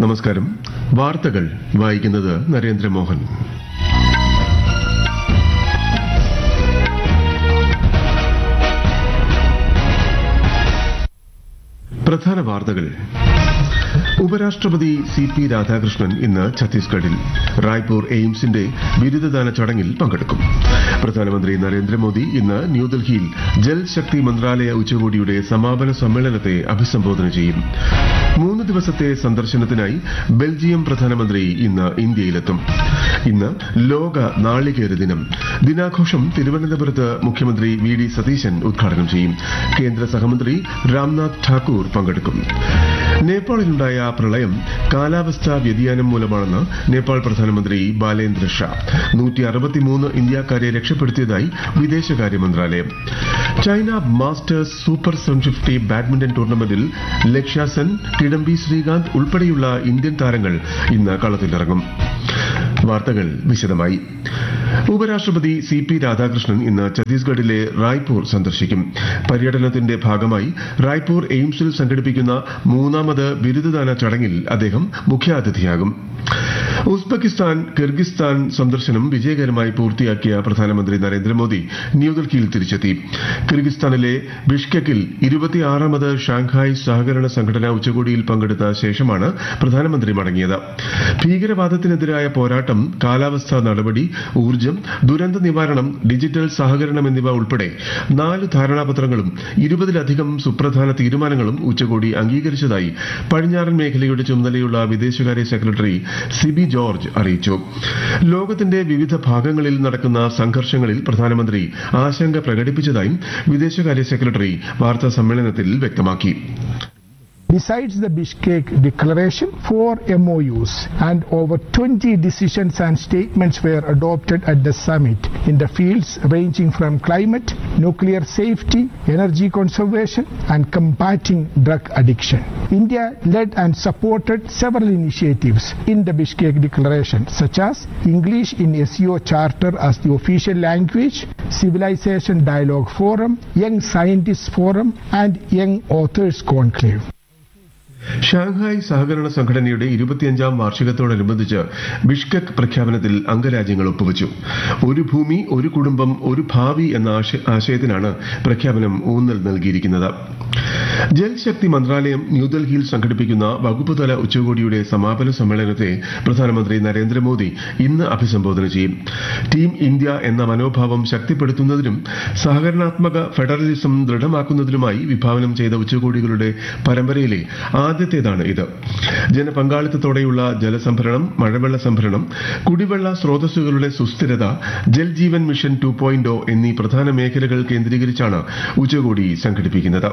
നമസ്കാരം വാർത്തകൾ വായിക്കുന്നത് നരേന്ദ്രമോഹൻ പ്രധാന വാർത്തകൾ ഉപരാഷ്ട്രപതി സി പി രാധാകൃഷ്ണൻ ഇന്ന് ഛത്തീസ്ഗഡിൽ റായ്പൂർ എയിംസിന്റെ ബിരുദദാന ചടങ്ങിൽ പങ്കെടുക്കും പ്രധാനമന്ത്രി നരേന്ദ്രമോദി ഇന്ന് ന്യൂഡൽഹിയിൽ ജൽ ശക്തി മന്ത്രാലയ ഉച്ചകോടിയുടെ സമാപന സമ്മേളനത്തെ അഭിസംബോധന ചെയ്യും മൂന്ന് ദിവസത്തെ സന്ദർശനത്തിനായി ബെൽജിയം പ്രധാനമന്ത്രി ഇന്ന് ഇന്ത്യയിലെത്തും ഇന്ന് ലോക നാളികേര ദിനം ദിനാഘോഷം തിരുവനന്തപുരത്ത് മുഖ്യമന്ത്രി വി ഡി സതീശൻ ഉദ്ഘാടനം ചെയ്യും കേന്ദ്ര സഹമന്ത്രി രാംനാഥ് ഠാക്കൂർ പങ്കെടുക്കും നേപ്പാളിലുണ്ടായ പ്രളയം കാലാവസ്ഥാ വ്യതിയാനം മൂലമാണെന്ന് നേപ്പാൾ പ്രധാനമന്ത്രി ബാലേന്ദ്ര ഷാ നൂറ്റി അറുപത്തിമൂന്ന് ഇന്ത്യക്കാരെ രക്ഷപ്പെടുത്തിയതായി വിദേശകാര്യ മന്ത്രാലയം China Masters super seven fifty badminton ടൂർണമെന്റിൽ ലക്ഷ്യ സെൻ കിഡംബി ശ്രീകാന്ത് ഉൾപ്പെടെയുള്ള ഇന്ത്യൻ താരങ്ങൾ ഇന്ന് കളത്തിലിറങ്ങും വാർത്തകൾ വിശദമായി ഉപരാഷ്ട്രപതി സി പി രാധാകൃഷ്ണൻ ഇന്ന് ഛത്തീസ്ഗഡിലെ റായ്പൂർ സന്ദർശിക്കും പര്യടനത്തിന്റെ ഭാഗമായി റായ്പൂർ എയിംസിൽ സംഘടിപ്പിക്കുന്ന മൂന്നാമത് ബിരുദദാന ചടങ്ങിൽ അദ്ദേഹം മുഖ്യാതിഥിയാകും ഉസ്ബെക്കിസ്ഥാൻ കിർഗിസ്ഥാൻ സന്ദർശനം വിജയകരമായി പൂർത്തിയാക്കിയ പ്രധാനമന്ത്രി നരേന്ദ്രമോദി ന്യൂഡൽഹിയിൽ തിരിച്ചെത്തി കിർഗിസ്ഥാനിലെ ബിഷ്കെക്കിൽ ഇരുപത്തിയാറാമത് ഷാങ്ഹായ് സഹകരണ സംഘടനാ ഉച്ചകോടിയിൽ പങ്കെടുത്ത ശേഷമാണ് പ്രധാനമന്ത്രി മടങ്ങിയത് ഭീകരവാദത്തിനെതിരായ പോരാട്ടം കാലാവസ്ഥാ നടപടി ഊർജ്ജം ദുരന്ത നിവാരണം ഡിജിറ്റൽ സഹകരണം എന്നിവ ഉൾപ്പെടെ നാല് ധാരണാപത്രങ്ങളും ഇരുപതിലധികം സുപ്രധാന തീരുമാനങ്ങളും ഉച്ചകോടി അംഗീകരിച്ചതായി പടിഞ്ഞാറൻ മേഖലയുടെ ചുമതലയുള്ള വിദേശകാര്യ സെക്രട്ടറി സിബി ജോർജ് അറിയിച്ചു ലോകത്തിന്റെ വിവിധ ഭാഗങ്ങളിൽ നടക്കുന്ന സംഘർഷങ്ങളിൽ പ്രധാനമന്ത്രി ആശങ്ക പ്രകടിപ്പിച്ചതായും വിദേശകാര്യ സെക്രട്ടറി വാർത്താ സമ്മേളനത്തിൽ വ്യക്തമാക്കി Besides the Bishkek Declaration, four MOUs and over 20 decisions and statements were adopted at the summit in the fields ranging from climate, nuclear safety, energy conservation, and combating drug addiction. India led and supported several initiatives in the Bishkek Declaration, such as English in SEO Charter as the official language, Civilization Dialogue Forum, Young Scientists Forum, and Young Authors Conclave. Shanghai സഹകരണ സംഘടനയുടെ ഇരുപത്തിയഞ്ചാം വാർഷികത്തോടനുബന്ധിച്ച് ബിഷ്കക് പ്രഖ്യാപനത്തിൽ അംഗരാജ്യങ്ങൾ ഒപ്പുവച്ചു ഒരു ഭൂമി ഒരു കുടുംബം ഒരു ഭാവി എന്ന ആശ- ആശയത്തിനാണ് പ്രഖ്യാപനം ഊന്നൽ നൽകിയിരിക്കുന്നത് ജൽശക്തി മന്ത്രാലയം ന്യൂഡൽഹിയിൽ സംഘടിപ്പിക്കുന്ന വകുപ്പുതല ഉച്ചകോടിയുടെ സമാപന സമ്മേളനത്തെ പ്രധാനമന്ത്രി നരേന്ദ്രമോദി ഇന്ന് അഭിസംബോധന ചെയ്യും ടീം ഇന്ത്യ എന്ന മനോഭാവം ശക്തിപ്പെടുത്തുന്നതിനും സഹകരണാത്മക ഫെഡറലിസം ദൃഢമാക്കുന്നതിനുമായി വിഭാവനം ചെയ്ത ഉച്ചകോടികളുടെ പരമ്പരയിലെ ആദ്യത്തേതാണ് ഇത് ജനപങ്കാളിത്തത്തോടെയുള്ള ജലസംഭരണം മഴവെള്ള സംഭരണം കുടിവെള്ള സ്രോതസ്സുകളുടെ സുസ്ഥിരത ജൽ ജീവൻ മിഷൻ ടു എന്നീ പ്രധാന മേഖലകൾ കേന്ദ്രീകരിച്ചാണ് ഉച്ചകോടി സംഘടിപ്പിക്കുന്നത്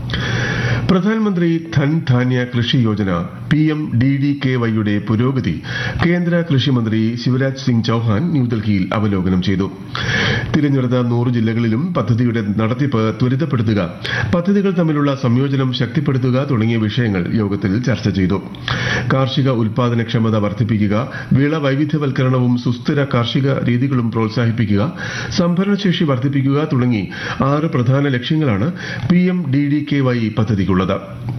പ്രധാനമന്ത്രി Dhan Dhaanya Krishi Yojana P M D D K വൈയുടെ പുരോഗതി കേന്ദ്ര കൃഷിമന്ത്രി ശിവരാജ് സിംഗ് ചൌഹാൻ ന്യൂഡൽഹിയിൽ അവലോകനം ചെയ്തു തിരഞ്ഞെടുത്ത നൂറ് ജില്ലകളിലും പദ്ധതിയുടെ നടത്തിപ്പ് ത്വരിതപ്പെടുത്തുക പദ്ധതികൾ തമ്മിലുള്ള സംയോജനം ശക്തിപ്പെടുത്തുക തുടങ്ങിയ വിഷയങ്ങൾ യോഗത്തിൽ ചർച്ച ചെയ്തു കാർഷിക ഉൽപാദനക്ഷമത വർദ്ധിപ്പിക്കുക വിള വൈവിധ്യവൽക്കരണവും സുസ്ഥിര കാർഷിക രീതികളും പ്രോത്സാഹിപ്പിക്കുക സംഭരണശേഷി വർദ്ധിപ്പിക്കുക തുടങ്ങി ആറ് പ്രധാന ലക്ഷ്യങ്ങളാണ് P M D D K Y പദ്ധതിക്കുള്ളത്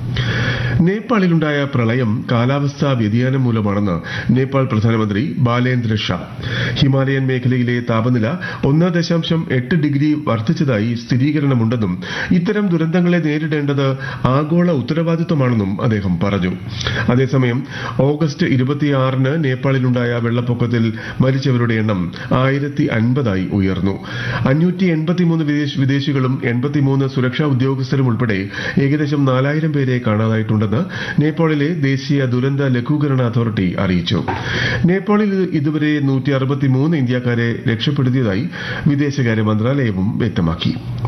നേപ്പാളിലുണ്ടായ പ്രളയം കാലാവസ്ഥാ വ്യതിയാനം മൂലമാണെന്ന് നേപ്പാൾ പ്രധാനമന്ത്രി ബാലേന്ദ്ര ഷാ ഹിമാലയൻ മേഖലയിലെ താപനില ഒന്ന് ദശാംശം എട്ട് ഡിഗ്രി വർദ്ധിച്ചതായി സ്ഥിരീകരണമുണ്ടെന്നും ഇത്തരം ദുരന്തങ്ങളെ നേരിടേണ്ടത് ആഗോള ഉത്തരവാദിത്വമാണെന്നും അദ്ദേഹം പറഞ്ഞു അതേസമയം ഓഗസ്റ്റ് ഇരുപത്തിയാറിന് നേപ്പാളിലുണ്ടായ വെള്ളപ്പൊക്കത്തിൽ മരിച്ചവരുടെ എണ്ണം ആയിരത്തി അൻപതായി ഉയർന്നു അഞ്ഞൂറ്റി എൺപത്തിമൂന്ന് വിദേശ വിദേശികളും എൺപത്തിമൂന്ന് സുരക്ഷാ ഉദ്യോഗസ്ഥരും ഉൾപ്പെടെ ഏകദേശം നാലായിരം പേരെ കാണാതായിട്ടുണ്ടെന്ന് നേപ്പാളിലെ ദേശീയ ദുരന്ത ലഘൂകരണ അതോറിറ്റി അറിയിച്ചു നേപ്പാളിൽ ഇതുവരെ നൂറ്റി അറുപത്തിമൂന്ന് ഇന്ത്യക്കാരെ രക്ഷപ്പെടുത്തിയതായി വിദേശകാര്യ മന്ത്രാലയവും വ്യക്തമാക്കി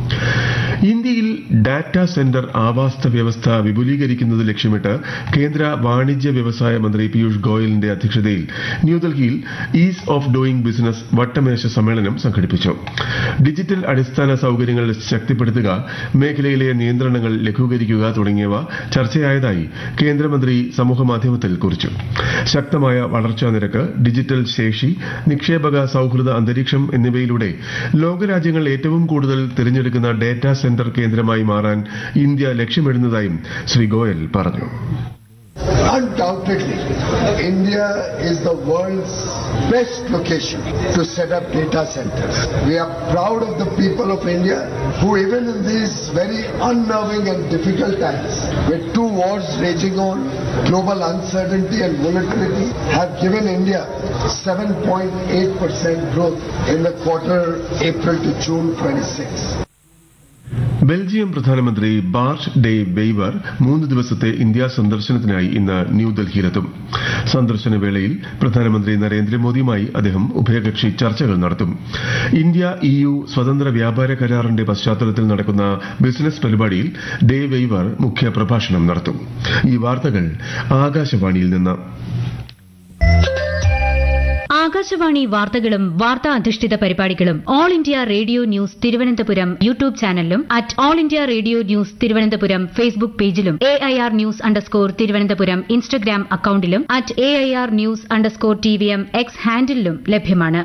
ഇന്ത്യയിൽ ഡാറ്റാ സെന്റർ ആവാസ വ്യവസ്ഥ വിപുലീകരിക്കുന്നത് ലക്ഷ്യമിട്ട് കേന്ദ്ര വാണിജ്യ വ്യവസായ മന്ത്രി പീയൂഷ് ഗോയലിന്റെ അധ്യക്ഷതയിൽ ന്യൂഡൽഹിയിൽ ഈസ് ഓഫ് ഡൂയിങ് ബിസിനസ് വട്ടമേശ സമ്മേളനം സംഘടിപ്പിച്ചു ഡിജിറ്റൽ അടിസ്ഥാന സൌകര്യങ്ങൾ ശക്തിപ്പെടുത്തുക മേഖലയിലെ നിയന്ത്രണങ്ങൾ ലഘൂകരിക്കുക തുടങ്ങിയവ ചർച്ചയായതായി കേന്ദ്രമന്ത്രി സമൂഹമാധ്യമത്തിൽ കുറിച്ചു ശക്തമായ വളർച്ചാ നിരക്ക് ഡിജിറ്റൽ ശേഷി നിക്ഷേപക സൌഹൃദ അന്തരീക്ഷം എന്നിവയിലൂടെ ലോകരാജ്യങ്ങൾ ഏറ്റവും കൂടുതൽ തിരഞ്ഞെടുക്കുന്ന ഡേറ്റാ സെന്റർ കേന്ദ്രമായി മാറാൻ ഇന്ത്യ ലക്ഷ്യമിടുന്നതായും ശ്രീ ഗോയൽ പറഞ്ഞു Undoubtedly, India is the world's best location to set up data centers. We are proud of the people of India who even in these very unnerving and difficult times, with two wars raging on, global uncertainty and volatility, have given India 7.8% growth in the quarter April to June 26. Belgium പ്രധാനമന്ത്രി Bart De Wever മൂന്ന് ദിവസത്തെ India സന്ദർശനത്തിനായി ഇന്ന് ന്യൂഡൽഹിയിലെത്തും സന്ദർശന വേളയിൽ പ്രധാനമന്ത്രി നരേന്ദ്രമോദിയുമായി അദ്ദേഹം ഉഭയകക്ഷി ചർച്ചകൾ നടത്തും ഇന്ത്യ ഇയു സ്വതന്ത്ര വ്യാപാര കരാറിന്റെ പശ്ചാത്തലത്തിൽ നടക്കുന്ന ബിസിനസ് പരിപാടിയിൽ ഡേ വെയ്വർ മുഖ്യ പ്രഭാഷണം നടത്തും ഈ വാർത്തകൾ ആകാശവാണിയിൽ നിന്ന് ആകാശവാണി വാർത്തകളും വാർത്താ അധിഷ്ഠിത പരിപാടികളും all India radio news Thiruvananthapuram YouTube ചാനലിലും at all India radio news Thiruvananthapuram Facebook പേജിലും A I R news underscore Thiruvananthapuram Instagram അക്കൌണ്ടിലും at A I R news underscore T V M X ഹാൻഡിലും ലഭ്യമാണ്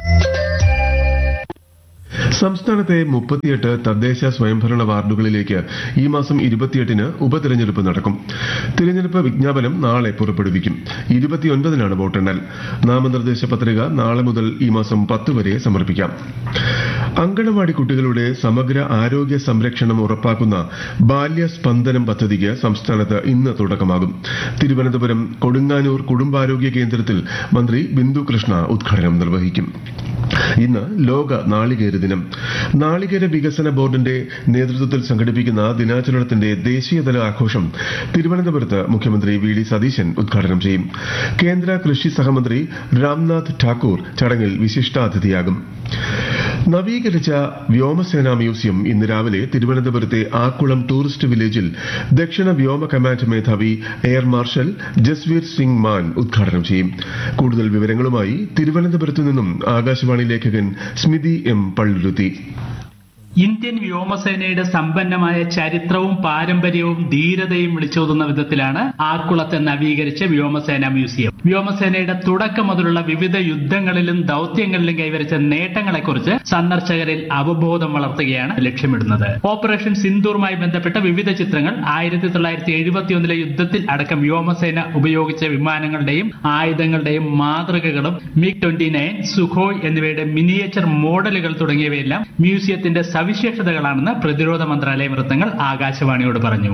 സംസ്ഥാനത്തെ മുപ്പത്തിയെട്ട് തദ്ദേശ സ്വയംഭരണ വാർഡുകളിലേക്ക് ഈ മാസം ഇരുപത്തിയെട്ടിന് ഉപതെരഞ്ഞെടുപ്പ് നടക്കും തിരഞ്ഞെടുപ്പ് വിജ്ഞാപനം നാളെ പുറപ്പെടുവിക്കും ഇരുപത്തിയൊൻപതിനാണ് വോട്ടെണ്ണൽ നാമനിർദ്ദേശ പത്രിക നാളെ മുതൽ ഈ മാസം പത്ത് വരെ സമർപ്പിക്കാം അങ്കണവാടി കുട്ടികളുടെ സമഗ്ര ആരോഗ്യ സംരക്ഷണം ഉറപ്പാക്കുന്ന ബാല്യസ്പന്ദനം പദ്ധതിക്ക് സംസ്ഥാനത്ത് ഇന്ന് തുടക്കമാകും തിരുവനന്തപുരം കൊടുങ്ങാനൂർ കുടുംബാരോഗ്യ കേന്ദ്രത്തിൽ മന്ത്രി ബിന്ദു കൃഷ്ണ ഉദ്ഘാടനം നിർവഹിക്കും ഇന്ന് ലോക നാളികേര ദിനം നാളികേര വികസന ബോർഡിന്റെ നേതൃത്വത്തിൽ സംഘടിപ്പിക്കുന്ന ദിനാചരണത്തിന്റെ ദേശീയതല ആഘോഷം തിരുവനന്തപുരത്ത് മുഖ്യമന്ത്രി വി ഡി സതീശൻ ഉദ്ഘാടനം ചെയ്യും കേന്ദ്ര കൃഷി സഹമന്ത്രി രാംനാഥ് ഠാക്കൂർ ചടങ്ങിൽ വിശിഷ്ടാതിഥിയാകും നവീകരിച്ച വ്യോമസേനാ മ്യൂസിയം ഇന്ന് രാവിലെ തിരുവനന്തപുരത്തെ ആക്കുളം ടൂറിസ്റ്റ് വില്ലേജിൽ ദക്ഷിണ വ്യോമ കമാൻഡ് മേധാവി എയർ മാർഷൽ ജസ്വീർ സിംഗ് മാൻ ഉദ്ഘാടനം ചെയ്യും കൂടുതൽ വിവരങ്ങളുമായി തിരുവനന്തപുരത്തു നിന്നും ആകാശവാണി ലേഖകൻ സ്മിതി എം പള്ളുരുത്തി ഇന്ത്യൻ വ്യോമസേനയുടെ സമ്പന്നമായ ചരിത്രവും പാരമ്പര്യവും ധീരതയും വിളിച്ചോതുന്ന വിധത്തിലാണ് ആക്കുളത്തെ നവീകരിച്ച വ്യോമസേന മ്യൂസിയം വ്യോമസേനയുടെ തുടക്കം മുതലുള്ള വിവിധ യുദ്ധങ്ങളിലും ദൌത്യങ്ങളിലും കൈവരിച്ച നേട്ടങ്ങളെക്കുറിച്ച് സന്ദർശകരിൽ അവബോധം വളർത്തുകയാണ് ലക്ഷ്യമിടുന്നത് ഓപ്പറേഷൻ സിന്ദൂറുമായി ബന്ധപ്പെട്ട വിവിധ ചിത്രങ്ങൾ ആയിരത്തി തൊള്ളായിരത്തി എഴുപത്തിയൊന്നിലെ യുദ്ധത്തിൽ അടക്കം വ്യോമസേന ഉപയോഗിച്ച വിമാനങ്ങളുടെയും ആയുധങ്ങളുടെയും മാതൃകകളും മിഗ് ട്വന്റി നയൻ സുഖോയ് എന്നിവയുടെ മിനിയേച്ചർ മോഡലുകൾ തുടങ്ങിയവയെല്ലാം മ്യൂസിയത്തിന്റെ സവിശേഷതകളാണെന്ന് പ്രതിരോധ മന്ത്രാലയ വൃത്തങ്ങൾ ആകാശവാണിയോട് പറഞ്ഞു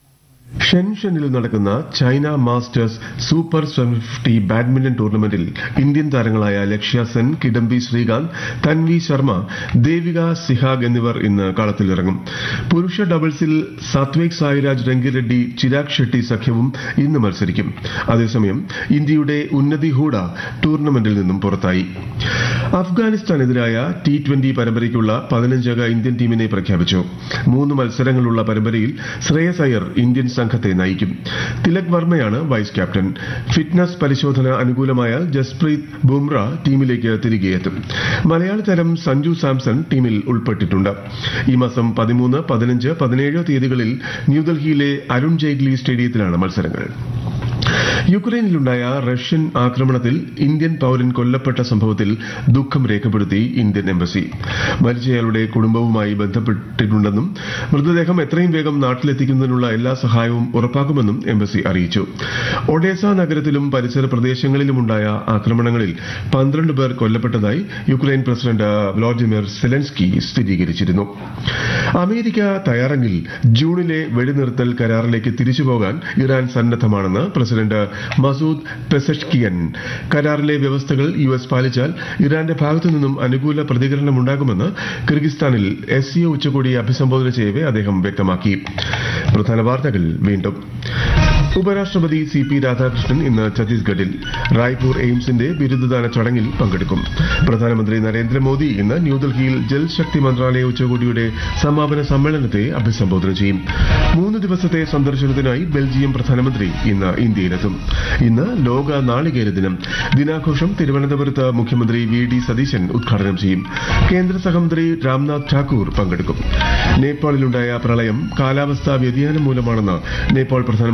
ഷെൻഷനിൽ നടക്കുന്ന China Masters super fifty badminton ടൂർണമെന്റിൽ ഇന്ത്യൻ താരങ്ങളായ ലക്ഷ്യ സെൻ കിഡംബി ശ്രീകാന്ത് തൻവി ശർമ്മ ദേവിക സിഹാഗ് എന്നിവർ ഇന്ന് കളത്തിലിറങ്ങും പുരുഷ ഡബിൾസിൽ സാത്വിക് സായിരാജ് രംഗിറെഡ്ഡി ചിരാഗ് ഷെട്ടി സഖ്യവും ഇന്ന് മത്സരിക്കും അതേസമയം ഇന്ത്യയുടെ ഉന്നതി ഹൂഡ ടൂർണമെന്റിൽ നിന്നും പുറത്തായി അഫ്ഗാനിസ്ഥാനെതിരായ ടി ട്വന്റി പരമ്പരയ്ക്കുള്ള പതിനഞ്ചംഗ ഇന്ത്യൻ ടീമിനെ പ്രഖ്യാപിച്ചു മൂന്ന് മത്സരങ്ങളുള്ള പരമ്പരയിൽ ശ്രേയസ് അയ്യർ ഇന്ത്യൻ സംഘത്തെ നയിക്കും തിലക് വർമ്മയാണ് വൈസ് ക്യാപ്റ്റൻ ഫിറ്റ്നസ് പരിശോധന അനുകൂലമായാൽ ജസ്പ്രീത് ബുംറ ടീമിലേക്ക് തിരികെ എത്തും മലയാള താരം സഞ്ജു സാംസൺ ടീമിൽ ഉൾപ്പെട്ടിട്ടുണ്ട് ഈ മാസം പതിമൂന്ന് പതിനഞ്ച് പതിനേഴ് തീയതികളിൽ ന്യൂഡൽഹിയിലെ അരുൺ ജെയ്റ്റ്ലി സ്റ്റേഡിയത്തിലാണ് മത്സരങ്ങൾ യുക്രൈനിലുണ്ടായ റഷ്യൻ ആക്രമണത്തിൽ ഇന്ത്യൻ പൌരൻ കൊല്ലപ്പെട്ട സംഭവത്തിൽ ദുഃഖം രേഖപ്പെടുത്തി ഇന്ത്യൻ എംബസി മരിച്ചയാളുടെ കുടുംബവുമായി ബന്ധപ്പെട്ടിട്ടുണ്ടെന്നും മൃതദേഹം എത്രയും വേഗം നാട്ടിലെത്തിക്കുന്നതിനുള്ള എല്ലാ സഹായവും ഉറപ്പാക്കുമെന്നും എംബസി അറിയിച്ചു ഒഡേസ നഗരത്തിലും പരിസര പ്രദേശങ്ങളിലുമുണ്ടായ ആക്രമണങ്ങളിൽ പന്ത്രണ്ട് പേർ കൊല്ലപ്പെട്ടതായി യുക്രൈൻ പ്രസിഡന്റ് വ്ളാഡിമിർ സെലൻസ്കി സ്ഥിരീകരിച്ചിരുന്നു അമേരിക്ക തയ്യാറെങ്കിൽ ജൂണിലെ വെടിനിർത്തൽ കരാറിലേക്ക് തിരിച്ചുപോകാൻ ഇറാൻ സന്നദ്ധമാണെന്ന് പ്രസിഡന്റ് മസൂദ് പെസഷ്കിയൻ കരാറിലെ വ്യവസ്ഥകൾ യു എസ് പാലിച്ചാൽ ഇറാന്റെ ഭാഗത്തു നിന്നും അനുകൂല പ്രതികരണമുണ്ടാകുമെന്ന് കിർഗിസ്ഥാനിൽ എസ് സിഒ ഉച്ചകോടിയെ അഭിസംബോധന ചെയ്യവെ അദ്ദേഹം വ്യക്തമാക്കി പ്രധാന വാർത്തകൾ വീണ്ടും ഉപരാഷ്ട്രപതി സി പി രാധാകൃഷ്ണൻ ഇന്ന് ഛത്തീസ്ഗഡിൽ റായ്പൂർ എയിംസിന്റെ ബിരുദദാന ചടങ്ങിൽ പങ്കെടുക്കും പ്രധാനമന്ത്രി നരേന്ദ്രമോദി ഇന്ന് ന്യൂഡൽഹിയിൽ ജൽശക്തി മന്ത്രാലയ ഉച്ചകോടിയുടെ സമാപന സമ്മേളനത്തെ അഭിസംബോധന ചെയ്യും മൂന്ന് ദിവസത്തെ സന്ദർശനത്തിനായി ബെൽജിയം പ്രധാനമന്ത്രി ഇന്ന് ഇന്ത്യയിലെത്തും ഇന്ന് ലോക നാളികേര ദിനം ദിനാഘോഷം തിരുവനന്തപുരത്ത് മുഖ്യമന്ത്രി വി ഡി സതീശൻ ഉദ്ഘാടനം ചെയ്യും കേന്ദ്ര സഹമന്ത്രി രാംനാഥ് ഠാക്കൂർ പങ്കെടുക്കും നേപ്പാളിലുണ്ടായ പ്രളയം കാലാവസ്ഥാ വ്യതിയാനം മൂലമാണെന്ന് നേപ്പാൾ പ്രധാനമന്ത്രി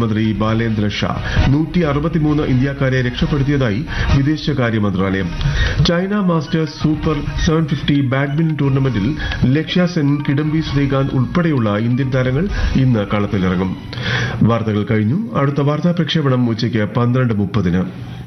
ബാലേന്ദ്ര ഷാ നൂറ്റി അറുപത്തിമൂന്ന് ഇന്ത്യക്കാരെ രക്ഷപ്പെടുത്തിയതായി വിദേശകാര്യ മന്ത്രാലയം China Masters super seven fifty badminton ടൂർണമെന്റിൽ ലക്ഷ്യ സെൻ കിഡംബി ശ്രീകാന്ത് ഉൾപ്പെടെയുള്ള ഇന്ത്യൻ താരങ്ങൾ ഇന്ന് കളത്തിലിറങ്ങും വാർത്തകൾ കഴിഞ്ഞു അടുത്ത വാർത്താ പ്രക്ഷേപണം ഉച്ചയ്ക്ക് പന്ത്രണ്ട് മുപ്പതിന്